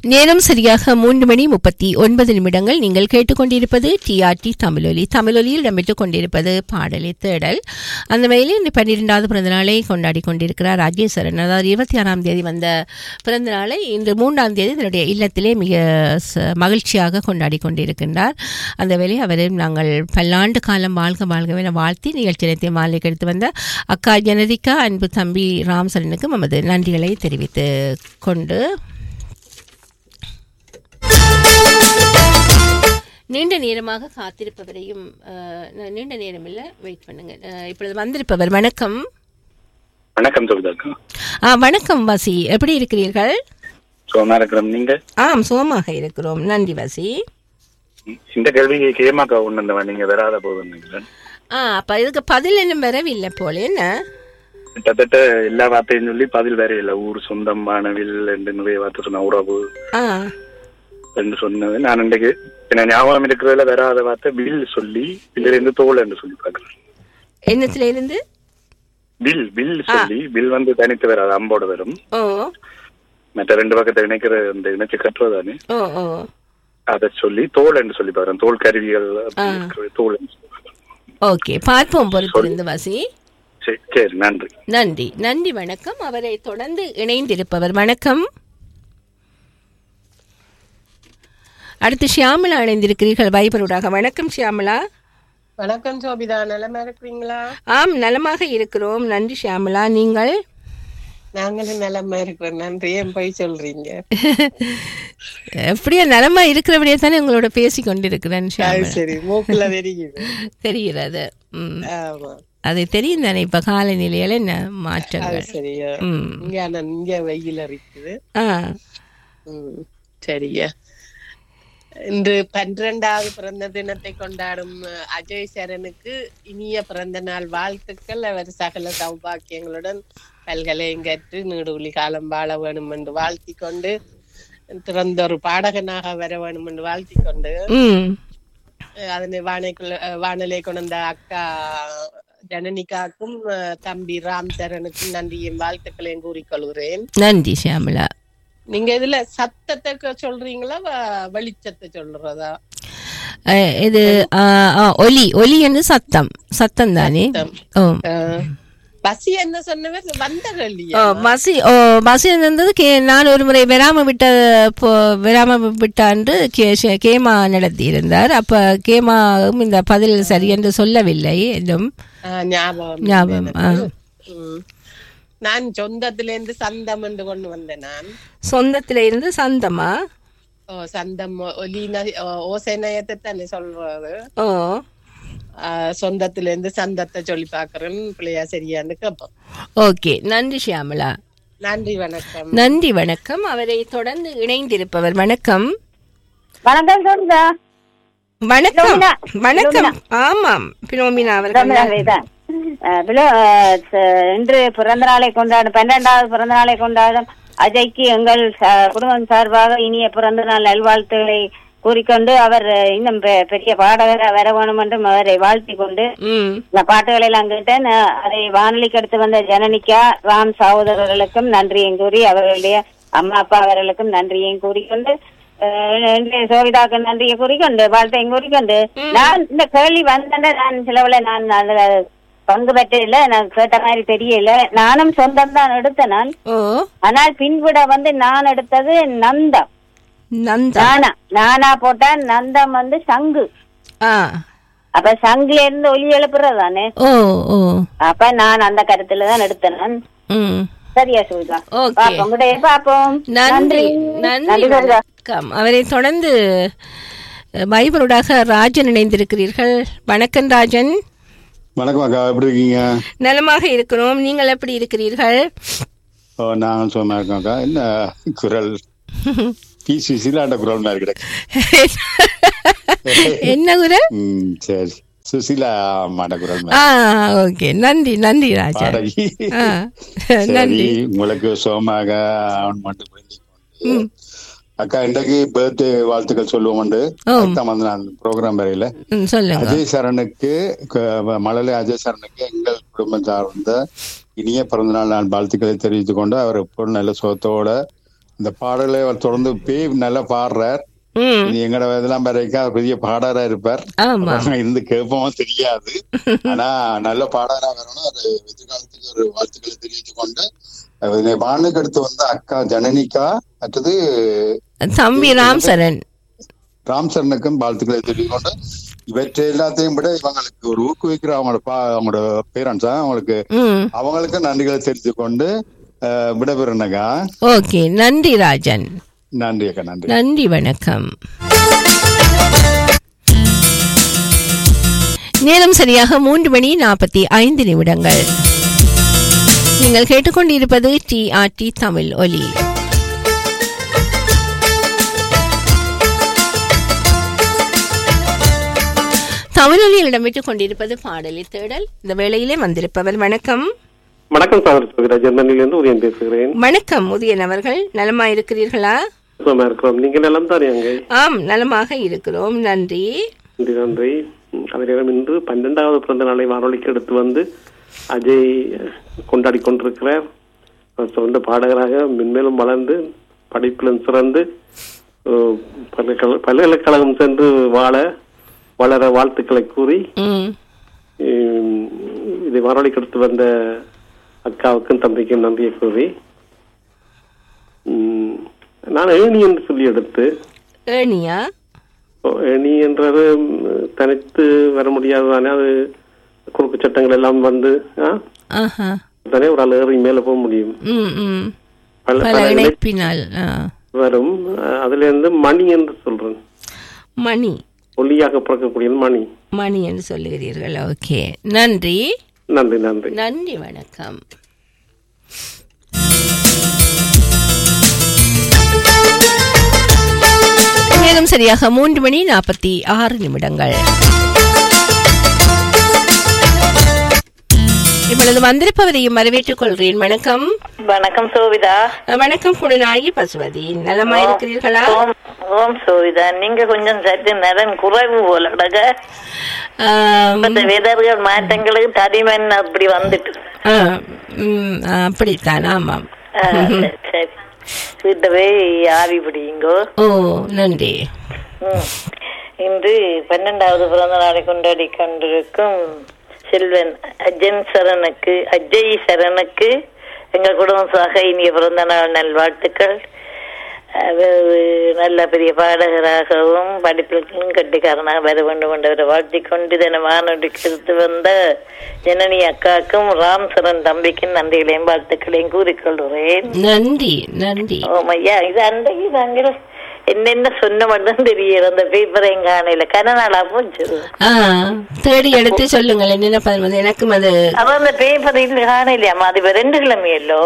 நேரம் சரியாக மூன்று மணி முப்பத்தி ஒன்பது நிமிடங்கள் நீங்கள் கேட்டுக்கொண்டிருப்பது டிஆர்டி தமிழொலி தமிழொலியில் இடம்பெற்றுக் கொண்டிருப்பது பாடலை தேடல் அந்த வகையில் இந்த பன்னிரெண்டாவது பிறந்த நாளை கொண்டாடி கொண்டிருக்கிறார் ராஜேஸ்வரன் அதாவது இருபத்தி ஆறாம் தேதி வந்த பிறந்த நாளை இன்று மூன்றாம் தேதி தன்னுடைய இல்லத்திலே மிக ச- மகிழ்ச்சியாக கொண்டாடி கொண்டிருக்கின்றார் அந்த வேளை அவரையும் நாங்கள் பல்லாண்டு காலம் வாழ்க வாழ்கவென வாழ்த்தி நிகழ்ச்சியத்தை மாலை எடுத்து வந்த அக்கா ஜனதிகா அன்பு தம்பி ராம்சரனுக்கு நமது நன்றிகளை தெரிவித்து கொண்டு நீண்ட நேரமாக காத்திருப்பவரையும் அஹ், நீண்ட நேரம் இல்லை வெயிட் பண்ணுங்க அஹ், இப்பொழுது வந்திருப்பவர் வணக்கம் வணக்கம் சொல்லுதாக்கா ஆ வணக்கம் வாசி எப்படி இருக்கிறீர்கள் சுகமா இருக்கிறோம் நீங்க ஆம் சுகமாக இருக்கிறோம் நன்றி வாசி இந்த கேள்விக்கு கேமாக்கா ஒண்ணு நீங்க வராத போதும் நினைக்கிறேன் ஆ அப்ப இதுக்கு பதில் இன்னும் வரவில்லை போல என்ன கிட்டத்தட்ட எல்லா வார்த்தையும் சொல்லி பதில் வேற இல்ல ஊர் சொந்தம் வானவில் என்று நிறைய வார்த்தை சொன்ன உறவு ஆ என்று சொன்னது நான் இன்றைக்கு என்ன ஞாபகம் இருக்கிறதுல வராத வார்த்தை வில் சொல்லி இதுல இருந்து தோல் என்று சொல்லி பாக்குறேன் என்னத்துல இருந்து வில் வில் சொல்லி வில் வந்து தனித்து வராது அம்போட வரும் ஓ மற்ற ரெண்டு பக்கத்தை இணைக்கிற அந்த இணைச்சு கட்டுறதானே ஓ ஓ அதை சொல்லி தோல் என்று சொல்லி பாக்குறேன் தோல் கருவிகள் அப்படி இருக்கிறது, தோல் என்று சொல்லி பார்க்கிறேன். ஓகே பார்ப்போம் பொறுத்திருந்து வாசி சரி சரி நன்றி நன்றி நன்றி வணக்கம் அவரை தொடர்ந்து இணைந்திருப்பவர் வணக்கம் அடுத்து ஷியாமலா இணைந்திருக்கிறீர்கள் வைபருடாக வணக்கம் ஷியாமலா வணக்கம் சோபிதா நலமா இருக்கிறீங்களா ஆம் நலமாக இருக்கிறோம் நன்றி ஷியாமலா நீங்கள் நாங்களும் நலமா இருக்கிறோம் நன்றி ஏன் போய் சொல்றீங்க எப்படியோ நலமா இருக்கிறபடியே தானே உங்களோட பேசி கொண்டிருக்கிறேன் அது ஷியாமலா சரி மூக்குல தெரியுது தெரிகிறது ம் ஆமா அது தெரியும் தானே இப்ப காலநிலையில என்ன அது மாற்றங்கள் சரியா ம் இங்க ஆனா இங்க வெயில் இருக்குது ஆ ம், சரியா இன்று பன்னிரண்டாவது பிறந்த தினத்தை கொண்டாடும் அஹ், அஜய் சரனுக்கு இனிய பிறந்த நாள் வாழ்த்துக்கள் அவர் சகல சௌபாக்கியங்களுடன் பல்கலையும் கற்று நீடூழி காலம் வாழ வேணும் என்று வாழ்த்திக் கொண்டு திறந்த ஒரு பாடகனாக வர வேணும் என்று வாழ்த்திக் கொண்டு ம் அஹ், அதனை வானைக்குள்ள அஹ், வானிலை கொண்ட அக்கா ஜனனிகாக்கும் அஹ், தம்பி ராம் சரனுக்கும் நன்றியும் வாழ்த்துக்களையும் கூறிக்கொள்கிறேன் நன்றி ஷியாமலா நீங்க இதுல சத்தத்தை க- சொல்றீங்களா வ- வெளிச்சத்தை சொல்றதா அஹ், இது ஆ, ஆ, ஒலி ஒலி என்று சத்தம் சத்தம் தானே ஓ அஹ், பசி என்ன சொன்னவர் வந்த ஓ, கல்லியா பசி ஓ பசி இருந்தது கே நான் ஒரு முறை விராம விட்ட போ விராம விட்ட அன்று கே ஷ- கேமா நடத்தி இருந்தார் அப்ப கேமாவும் இந்த பதில் சரி என்று சொல்லவில்லை என்றும் அஹ், ஞாபகம் ஞாபகம் ஆ. ம். நான் சொந்தத்துல இருந்து சந்தம் என்று கொண்டு வந்தேன் நான் சொந்தத்துல இருந்து சந்தமா ஓ சந்தம் ஒ- ஒலின ஓ- ஓசை நயத்தை தானே சொல்றது ஓ அஹ், சொந்தத்துல இருந்து சந்தத்தை சொல்லி பாக்குறேன் பிள்ளையா சரியான்னு கேட்போம் ஓகே நன்றி ஷியாமலா நன்றி வணக்கம் நன்றி வணக்கம் அவரை தொடர்ந்து இணைந்திருப்பவர் வணக்கம் வணக்கம் சொல்லுங்க வணக்கம் பிலோமினா. வணக்கம் ஆமாம் பிலோமினா அவர்கள் தான் இன்று பிறந்த நாளை கொண்டாடும் பன்னெண்டாவது பிறந்த நாளை கொண்டாடும் அஜய்க்கு எங்கள் ச- குடும்பம் சார்பாக இனிய பிறந்த நாள் நல்வாழ்த்துக்களை கூறிக்கொண்டு அவர் இன்னும் பெ- பெரிய பாடகராக வர வேணும் என்றும் அவரை வாழ்த்திக் கொண்டு ம் இந்த பாட்டுகளை எல்லாம் கேட்டேன் அஹ், அதை வானொலிக்கு அடுத்து வந்த ஜனனிகா ராம் சகோதரர்களுக்கும் நன்றியும் கூறி அவர்களுடைய அம்மா அப்பா அவர்களுக்கும் நன்றியையும் கூறிக்கொண்டு அஹ், இன்றைய சோவிதாக்கு நன்றியை கூறிக்கொண்டு வாழ்த்தையும் கூறிக்கொண்டு நான் இந்த கேள்வி வந்தேன் நான் சிலவுல நான் அதுல பங்கு பெற்றதில்ல நான் கேட்ட மாதிரி தெரியல நானும் சொந்தம் தான் எடுத்தேன் நான் ஓ ஆனால் பின்விட வந்து நான் எடுத்தது நந்தம் நந்தா நானா நானா போட்டேன் நந்தம் வந்து சங்கு ஆ அப்ப சங்குல இருந்து ஒலி எழுப்புறது தானே ஓ ஓ அப்ப நான் அந்த கருத்துல தான் எடுத்தேன் நான். ம் சரியா சொல்லுதா ஓகே பாப்போம் கூட பாப்போம் நன்றி நன்றி நன்றி சொல்லுதா வணக்கம் அவரை தொடர்ந்து அஹ், பைபருடாக ராஜன் இணைந்திருக்கிறீர்கள் வணக்கம் ராஜன் வணக்கம் அக்கா எப்படி இருக்கீங்க நலமாக இருக்கிறோம் நீங்கள் எப்படி இருக்கிறீர்கள் ஓ நாங்கள் சும்மா இருக்கோம் அக்கா என்ன குரல் பி சுசிலாண்ட குரல் மாதிரி கிடக்கு என்ன குரல் ம் சரி சுசிலா அம்மாண்ட குரல் மாதிரி. ஆ ஓகே நன்றி நன்றி ராஜன் பாடகி ஆ சரி நன்றி உங்களுக்கு சோமாக அவன் மட்டும் வேண்டிக் கொண்டு. அக்கா இன்றைக்கு பர்த்டே வாழ்த்துக்கள் சொல்லுவோம் உண்டு ஓ. அதுதான் வந்து நான் ப்ரோக்ராம் வரையில ம், சொல்லுங்க அஜய் சரணுக்கு க- மழலை அஜய் சரணுக்கு எங்கள் குடும்பம் சார்ந்த இனிய பிறந்தநாள் நான் வாழ்த்துக்களை தெரிவித்துக் கொண்டு அவர் எப்போதும் நல்ல சுகத்தோட இந்த பாடலை அவர் தொடர்ந்து பேய் நல்லா பாடுறார் ம் இனி எங்கட இதெல்லாம் வரைக்கும் அவர் பெரிய பாடகரா இருப்பார் ஆமா அப்புறம் இருந்து கேட்போமோ தெரியாது ஆனா நல்ல பாடகரா வரணும் அது எதிர்காலத்துக்கு ஒரு வாழ்த்துக்களை தெரிவித்துக் கொண்டு அஹ் இந்த வானுக்கு அடுத்து வந்த அக்கா ஜனனிகா மற்றது தம்பி ராம் சரண் ராம் சரணுக்கும் வாழ்த்துக்களை தெரிவித்துக் கொண்டு இவற்றை எல்லாத்தையும் விட இவங்களுக்கு ஒரு ஊக்குவிக்கிற அவங்களோட பா அவங்களோட பேரண்ட்ஸா அவங்களுக்கு ம் அவங்களுக்கு நன்றிகளை தெரிவித்துக் கொண்டு அஹ், விடைபெறணுக்கா ஓகே நன்றி ராஜன் நன்றி அக்கா நன்றி நன்றி வணக்கம் நேரம் சரியாக மூன்று மணி நாற்பத்தி ஐந்து நிமிடங்கள் நீங்கள் கேட்டுக்கொண்டிருப்பது டிஆர்டி தமிழ் ஒலி தமிழொலியில் இடம்பெற்றுக் கொண்டிருப்பது பாடலி தேடல் இந்த வேளையிலே வந்திருப்பவர் வணக்கம் வணக்கம் சார் சொல்கிறேன் ஜெர்மனிலிருந்து உதயம் பேசுகிறேன் வணக்கம் முதியன் அவர்கள் நலமா இருக்கிறீர்களா சுகமா இருக்கிறோம் நீங்க நலம் தானே அங்கே ஆம் நலமாக இருக்கிறோம் நன்றி நன்றி நன்றி ம், அதே நேரம் இன்று பன்னெண்டாவது பிறந்த நாளை வானொலிக்கு எடுத்து வந்து அஜய் கொண்டாடி கொண்டிருக்கிறார் அவர் சொந்த பாடகராக மென்மேலும் வளர்ந்து படிப்பிலும் சிறந்து அஹ், பல்கலைக்கழக- பல்கலைக்கழகம் சென்று வாழ வளர வாழ்த்துக்களை கூறி ம் உம், இதை வானொலிக்கு எடுத்து வந்த அக்காவுக்கும் தம்பிக்கும் நன்றியை கூறி உம், நான் ஏணி என்று சொல்லி எடுத்து ஏனியா ஓ, ஏணி என்றது உம், தனித்து வர முடியாது தானே அது குறுக்கு சட்டங்கள் எல்லாம் வந்து ஆ, ஆஹா தானே ஒரு ஆள் ஏறி மேல போக முடியும் ம் ம் பல பல பல இணை இணைப்பினால் ஆ. வரும் அஹ், அதுல இருந்து மணி என்று சொல்றேன் மணி ஒல்லியாக பிறக்கக்கூடிய மணி மணி என்று சொல்லுகிறீர்கள் ஓகே நன்றி நன்றி நன்றி நன்றி வணக்கம் நேரம் சரியாக மூன்று மணி நாற்பத்தி ஆறு நிமிடங்கள் இப்பொழுது வந்திருப்பவரையும் வரவேற்றுக் கொள்கிறேன் வணக்கம் வணக்கம் சோவிதா அஹ், வணக்கம் குணநாயகி பசுவதி நலமா இருக்கிறீர்களா ஓம் ஓம் சோவிதா நீங்க கொஞ்சம் சற்று நலன் குறைவு போல அடக ஆம், இந்த வெதர்கள் மாற்றங்களுக்கு தடிமன் அப்படி வந்துட்டு ஆ, ம், அப்படித்தான் ஆமாம் ஆ, சரி, சரி வீட்டை போய் ஆவி பிடிங்கோ ஓ நன்றி ம். இன்று பன்னெண்டாவது பிறந்த நாளை கொண்டாடி கொண்டிருக்கும் செல்வன் அஜன் சரணுக்கு அஜய் சரணுக்கு எங்கள் குடும்பம் சாக இனிய பிறந்த நாள் நல்வாழ்த்துக்கள் அவர் நல்ல பெரிய பாடகராகவும் படிப்பிலும் கட்டிக்காரனாக வர வேண்டும் என்றவரை வாழ்த்திக் கொண்டு தினம் வானொலிக்கு எடுத்து வந்த ஜனனி அக்காக்கும் ராம் சரண் தம்பிக்கும் நன்றிகளையும் வாழ்த்துக்களையும் கூறிக்கொள்கிறேன் நன்றி நன்றி ஓமையா இது அன்றைக்கு நாங்கள் என்னென்ன சொன்ன மட்டும் தெரியல அந்த பேப்பரையும் காணையில கனநாளா போச்சு ஆ தேடி எடுத்து சொல்லுங்கள் என்னென்ன பதில் எனக்கும் அது அப்ப அந்த பேப்பர் இல்ல காணையிலையாமா அது இப்ப ரெண்டு கிழமையல்லோ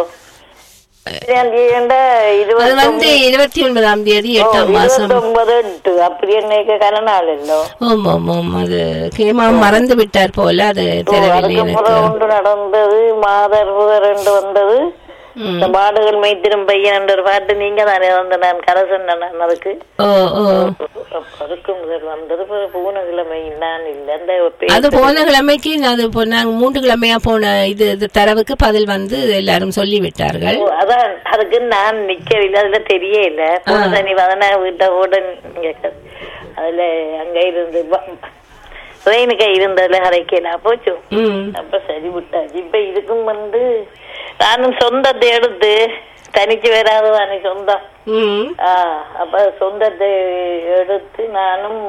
அது வந்து இருபத்தி ஒன்பதாம் தேதி எட்டாம் மாசம் ஒன்பது எட்டு அப்படி என்னைக்கு கனநாள் இல்லோ ஓம் ஓம் ஓம் அது கேமா மறந்து விட்டார் போல அது தெரியவில்லை அதுக்கு எனக்கு முறை ஒன்று நடந்தது மாதர் புதர் ரெண்டு வந்தது இந்த மாடுகள் மைத்திரும் பையன் என்ற ஒரு பாட்டு நீங்க தானே வந்து நான் கதை சொன்னேன் நான் அதுக்கு ஓ ஓ அதுக்கு முதல் வந்தது பிறகு பூன கிழமை நான் இல்லை அந்த அது பேப்பர் போன கிழமைக்கு அது போ- நாங்க மூன்று கிழமையா போன இது இது தரவுக்கு பதில் வந்து எல்லாரும் சொல்லி விட்டார்கள் ஓ, அதான் அதுக்கு நான் நிக்கவில்லை அதுல தெரியல போன தனி வதனா வீட்டை கூட நீங்க அதுல அங்க இருந்து ட்ரெயினுக்கு இருந்ததுல அரைக்கலாம் போச்சு ம் அப்ப சரி விட்டாச்சு இப்ப இதுக்கும் வந்து நானும் சொந்தத்தை எடுத்து தனிச்சு வராது தானே சொந்தம் ம் ஆ, அப்ப சொந்தத்தை எடுத்து நானும்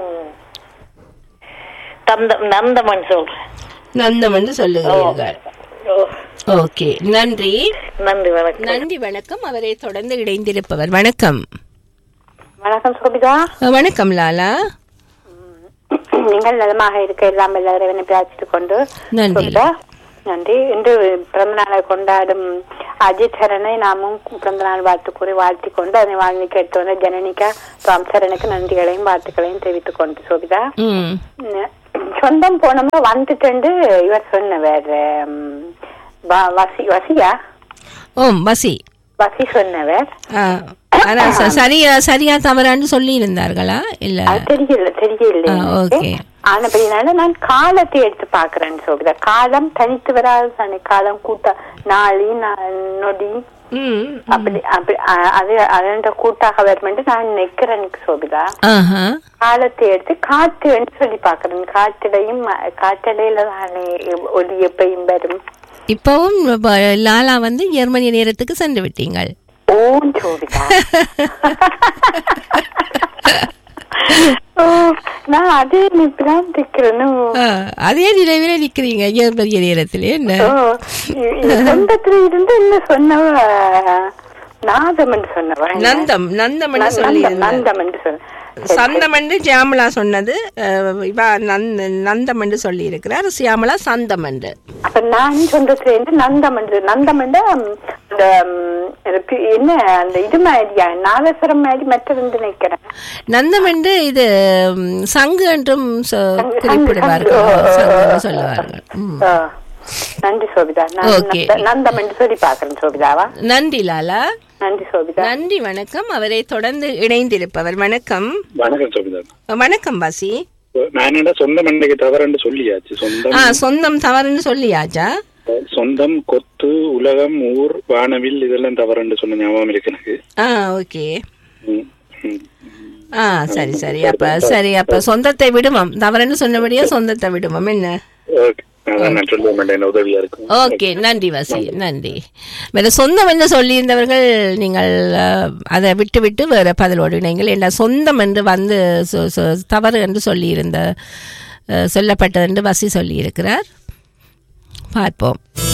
தந்தம் நந்தமன் சொல்றேன் நந்தம் என்று சொல்லுகிறீர்கள் ஓ, ஓகே நன்றி நன்றி வணக்கம் நன்றி வணக்கம் அவரை தொடர்ந்து இணைந்திருப்பவர் வணக்கம் வணக்கம் சோபிதா அஹ், வணக்கம் லாலா நீங்கள் நலமாக இருக்க எல்லாம் எல்லாரையும் பிரார்த்தித்து கொண்டு நன்றி சோபிதா நன்றி இன்று பிறந்த நாளை கொண்டாடும் அஜித் சரனை நாமும் பிறந்த நாள் வாழ்த்து கூறி வாழ்த்தி கொண்டு அதை வாழ்ந்து கேட்டு வந்த ஜனனிகா ராம் சரனுக்கு நன்றிகளையும் வாழ்த்துக்களையும் தெரிவித்துக் கொண்டு சோபிதா ம் ந- சொந்தம் போனோம்னா வந்துட்டு இவர் சொன்னவர் ம், வ- வசி வசியா ஓம் வசி வசி சொன்னவர் ஆ, ஆனா ச- சரியா சரியா தவறான்னு சொல்லி இருந்தார்களா இல்ல அது தெரியல தெரியல ஆ, எனக்கு. ஓகே. ஆனபடினால நான் காலத்தை எடுத்து பாக்குறேன் சோபிதா காலம் தனித்து வராது தானே காலம் கூட்ட நாளி நா- நொடி ம் அப்படி அப்படி அ- அது அதோட கூட்டாக வருமென்று நான் நிக்கிறேன் சோபிதா ஆஹா காலத்தை எடுத்து காற்றுன்னு சொல்லி பாக்குறேன் காற்றிலையும் காற்றலையில தானே ஒலி எப்பயும் வரும் இப்பவும் ப- லாலா வந்து ஜெர்மனி நேரத்துக்கு சென்று விட்டீங்கள் ஓம் சோபிதா ஓ, நான் அதே நிப்பதான் திக்கிறேன்னு ஆ, அதே நிலையில நிக்கிறீங்க ஜெர்மனி நேரத்தில் என்ன ஓ, இ- இ- சொந்தத்துல இருந்து என்ன சொன்னவ நாதம் என்று சொன்னவ என்ன? நந்தம் நந்தம் என்று நந்தம், சொல்லி நந்தம் என்று சொன்ன சந்தம் என்று சியாமலா சொன்னது அஹ், இவ நந்த நந்தம் என்று சொல்லி இருக்கிறார் சியாமலா சந்தம் என்று அப்ப நான் சொந்தத்துல இருந்து நந்தம் என்று நந்தம் என்று ம், இந்த ம், இது பி- என்ன அந்த இது மாதிரியா நாதஸ்வரம் மாதிரி மற்றது நினைக்கிறேன் நந்தம் என்று இது ம், சங்கு என்றும் சொ- சங்கு, குறிப்பிடுவார்கள் சங்கு, ஓ, ஓ, சங்கு ஓ, என்று ஓ. சொல்லுவார்கள் ம். ஆ. நன்றி சோபிதா நான் Okay. நந்த- நந்தம் என்று சொல்லி பாக்குறேன் சோபிதாவா நன்றி லாலா நன்றி சோபிதா நன்றி வணக்கம் அவரை தொடர்ந்து இணைந்திருப்பவர் வணக்கம் வணக்கம் சோபிதா வணக்கம் பாசி நான் என்ன சொந்த மண்டைக்கு தவறுன்னு சொல்லியாச்சு சொந்தம் ஆ சொந்தம் தவறுன்னு சொல்லியாச்சா சொந்தம் கொத்து உலகம் ஊர் வானவில் இதெல்லாம் தவறுன்னு சொன்ன ஞாபகம் இருக்கு எனக்கு ஆ ஓகே ம், ம். ஆ சரி சரி அப்ப சரி அப்ப சொந்தத்தை விடுவோம் தவறுன்னு சொன்னபடியா சொந்தத்தை விடுவோம் என்ன ஓகே அதான் நான் சொல்ல மாட்டேன் உதவியா இருக்கும் ஓகே நன்றி வாசி நன்றி வேற சொந்தம் என்று சொல்லியிருந்தவர்கள் நீங்கள் அஹ், அதை விட்டு விட்டு வேற பதிலோடு இணைங்கள் என்ன சொந்தம் என்று வந்து சொ- சொ- தவறு என்று சொல்லியிருந்த அஹ், சொல்லப்பட்டது என்று வசி சொல்லியிருக்கிறார் பார்ப்போம்